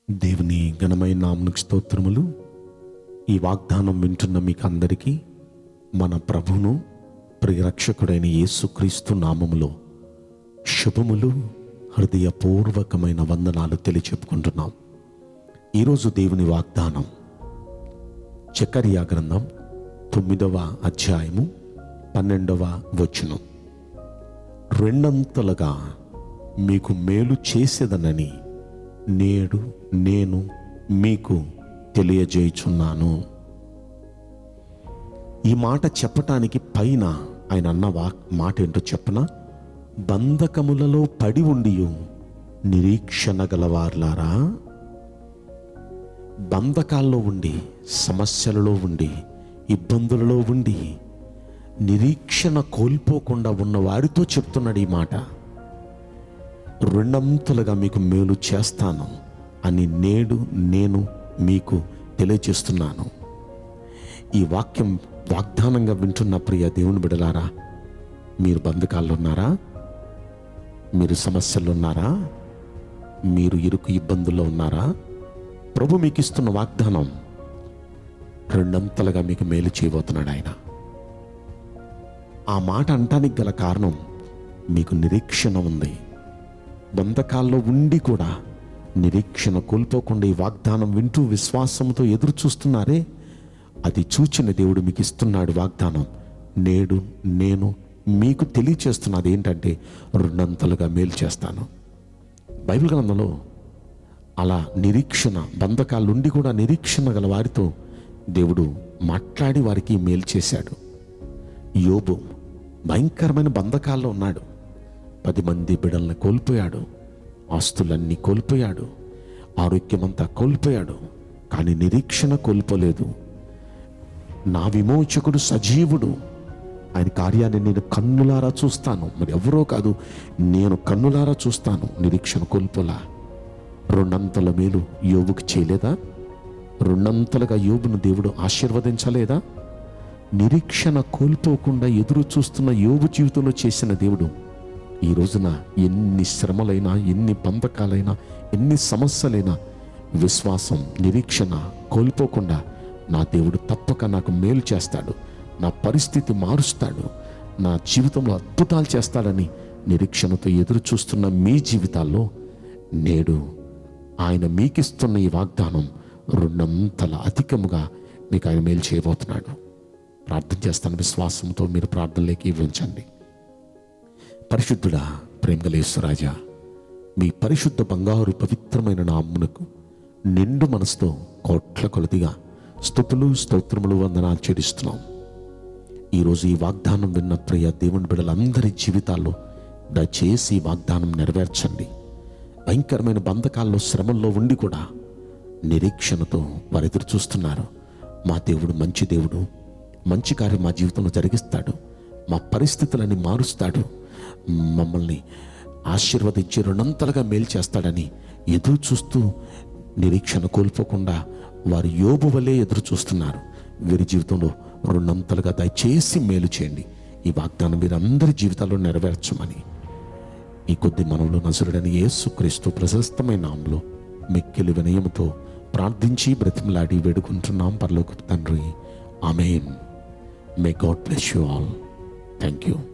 దేవుని ఘనమైన నామనికి స్తోత్రములు ఈ వాగ్దానం వింటున్న మీకు అందరికీ మన ప్రభును ప్రియరక్షకుడైన యేసుక్రీస్తు నామములో శుభములు హృదయపూర్వకమైన వందనాలు తెలియచెప్పుకుంటున్నాం ఈరోజు దేవుని వాగ్దానం చకర్యా గ్రంథం తొమ్మిదవ అధ్యాయము పన్నెండవ వచనం రెండంతలుగా మీకు మేలు చేసేదనని నేడు నేను మీకు తెలియజేయుచున్నాను ఈ మాట చెప్పటానికి పైన ఆయన అన్న వా మాట ఏంటో చెప్పన బంధకములలో పడి ఉండి నిరీక్షణ గలవార్లారా బంధకాల్లో ఉండి సమస్యలలో ఉండి ఇబ్బందులలో ఉండి నిరీక్షణ కోల్పోకుండా ఉన్న వారితో చెప్తున్నాడు ఈ మాట రెండంతులుగా మీకు మేలు చేస్తాను అని నేడు నేను మీకు తెలియజేస్తున్నాను ఈ వాక్యం వాగ్దానంగా వింటున్న ప్రియ దేవుని బిడలారా మీరు బంధకాల్లో ఉన్నారా మీరు సమస్యల్లో ఉన్నారా మీరు ఇరుకు ఇబ్బందుల్లో ఉన్నారా ప్రభు మీకు ఇస్తున్న వాగ్దానం రెండంతలుగా మీకు మేలు చేయబోతున్నాడు ఆయన ఆ మాట అంటానికి గల కారణం మీకు నిరీక్షణ ఉంది బంధకాల్లో ఉండి కూడా నిరీక్షణ కోల్పోకుండా ఈ వాగ్దానం వింటూ విశ్వాసంతో ఎదురు చూస్తున్నారే అది చూచిన దేవుడు మీకు ఇస్తున్నాడు వాగ్దానం నేడు నేను మీకు తెలియచేస్తున్నది ఏంటంటే రెండంతలుగా మేలు చేస్తాను బైబిల్ గ్రంథంలో అలా నిరీక్షణ బంధకాల నుండి కూడా నిరీక్షణ గల వారితో దేవుడు మాట్లాడి వారికి మేలు చేశాడు యోబు భయంకరమైన బంధకాల్లో ఉన్నాడు పది మంది బిడల్ని కోల్పోయాడు ఆస్తులన్నీ కోల్పోయాడు ఆరోగ్యమంతా కోల్పోయాడు కానీ నిరీక్షణ కోల్పోలేదు నా విమోచకుడు సజీవుడు ఆయన కార్యాన్ని నేను కన్నులారా చూస్తాను మరి ఎవరో కాదు నేను కన్నులారా చూస్తాను నిరీక్షణ కోల్పోలా రెండంతల మేలు యోబుకి చేయలేదా రెండంతలుగా యోబును దేవుడు ఆశీర్వదించలేదా నిరీక్షణ కోల్పోకుండా ఎదురు చూస్తున్న యోబు జీవితంలో చేసిన దేవుడు ఈ రోజున ఎన్ని శ్రమలైనా ఎన్ని బంధకాలైనా ఎన్ని సమస్యలైనా విశ్వాసం నిరీక్షణ కోల్పోకుండా నా దేవుడు తప్పక నాకు మేలు చేస్తాడు నా పరిస్థితి మారుస్తాడు నా జీవితంలో అద్భుతాలు చేస్తాడని నిరీక్షణతో ఎదురు చూస్తున్న మీ జీవితాల్లో నేడు ఆయన మీకిస్తున్న ఈ వాగ్దానం రెండంతల అధికముగా మీకు ఆయన మేలు చేయబోతున్నాడు ప్రార్థన చేస్తాను విశ్వాసంతో మీరు ప్రార్థనలోకి ఉంచండి పరిశుద్ధుడా ప్రేమగలేశ్వరాజా మీ పరిశుద్ధ బంగారు పవిత్రమైన నామ్మునకు నిండు మనసుతో కోట్ల కొలదిగా స్థుతులు స్తోత్రములు వందనాలు చెల్లిస్తున్నాం ఈరోజు ఈ వాగ్దానం విన్న ప్రియ దేవుని బిడ్డలందరి జీవితాల్లో దయచేసి ఈ వాగ్దానం నెరవేర్చండి భయంకరమైన బంధకాల్లో శ్రమల్లో ఉండి కూడా నిరీక్షణతో వారు ఎదురు చూస్తున్నారు మా దేవుడు మంచి దేవుడు మంచి కార్యం మా జీవితంలో జరిగిస్తాడు మా పరిస్థితులని మారుస్తాడు మమ్మల్ని ఆశీర్వదించి రెండంతలుగా మేలు చేస్తాడని ఎదురు చూస్తూ నిరీక్షణ కోల్పోకుండా వారు యోబు వలె ఎదురు చూస్తున్నారు వీరి జీవితంలో రెండంతలుగా దయచేసి మేలు చేయండి ఈ వాగ్దానం వీరందరి జీవితాల్లో నెరవేర్చమని ఈ కొద్ది మనలో నసురుడని యేసుక్రీస్తు ప్రశస్తమైన నామంలో మిక్కిలి వినయముతో ప్రార్థించి బ్రతిమలాడి వేడుకుంటున్నాం పరలోక తండ్రి amen may God bless you all thank you